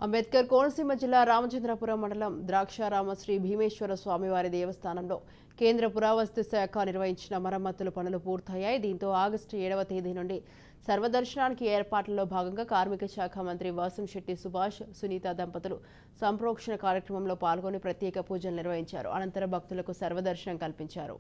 అంబేద్కర్ కోనసీమ జిల్లా రామచంద్రపురం మండలం ద్రాక్షారామ శ్రీ భీమేశ్వర స్వామివారి దేవస్థానంలో కేంద్ర పురావస్తు శాఖ నిర్వహించిన మరమ్మతుల పనులు పూర్తయ్యాయి దీంతో ఆగస్టు ఏడవ తేదీ నుండి సర్వదర్శనానికి ఏర్పాట్లలో భాగంగా కార్మిక శాఖ మంత్రి వాసంశెట్టి సుభాష్ సునీత దంపతులు సంప్రోక్షణ కార్యక్రమంలో పాల్గొని ప్రత్యేక పూజలు నిర్వహించారు అనంతరం భక్తులకు సర్వదర్శనం కల్పించారు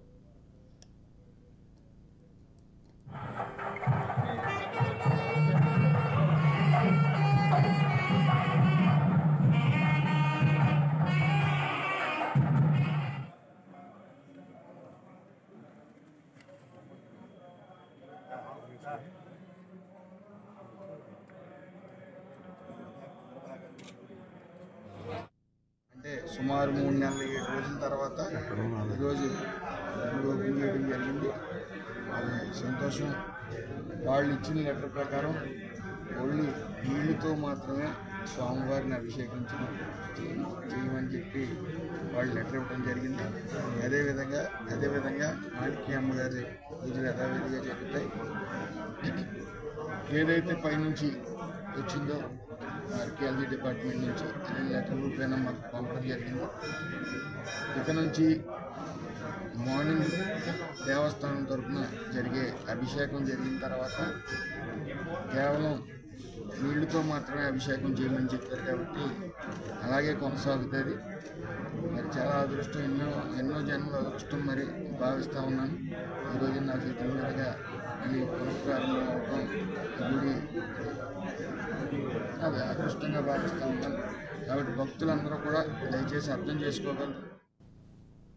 అంటే సుమారు మూడు నెలల ఏడు రోజుల తర్వాత ఈరోజు గుడి ఓపెన్ చేయడం జరిగింది అది సంతోషం వాళ్ళు ఇచ్చిన లెటర్ ప్రకారం ఓన్లీ నీళ్ళతో మాత్రమే స్వామివారిని అభిషేకించడం చేయ- చేయమని చెప్పి వాళ్ళు లెటర్ ఇవ్వడం జరిగింది అదేవిధంగా అదేవిధంగా మాణిక్య అమ్మగారి పూజలు యథావిధిగా జరుగుతాయి ఏదైతే పైనుంచి వచ్చిందో ఆర్కియాలజీ డిపార్ట్మెంట్ నుంచి అనే లెటర్ రూపేణ మాకు పంపడం జరిగింది ఇక నుంచి మార్నింగ్ దేవస్థానం తరఫున జరిగే అభిషేకం జరిగిన తర్వాత కేవలం నీళ్లతో మాత్రమే అభిషేకం చేయమని చెప్పారు కాబట్టి అలాగే కొనసాగుతుంది మరి చాలా అదృష్టం ఎన్నో ఎన్నో జన్మల అదృష్టం మరి భావిస్తూ ఉన్నాను ఈరోజు నా చేతుల మీదుగా మళ్ళీ పునఃప్రారంభం అవడం ఈ గుడి అది అదృష్టంగా భావిస్తూ ఉన్నాను కాబట్టి భక్తులందరూ కూడా దయచేసి అర్థం చేసుకోగలరు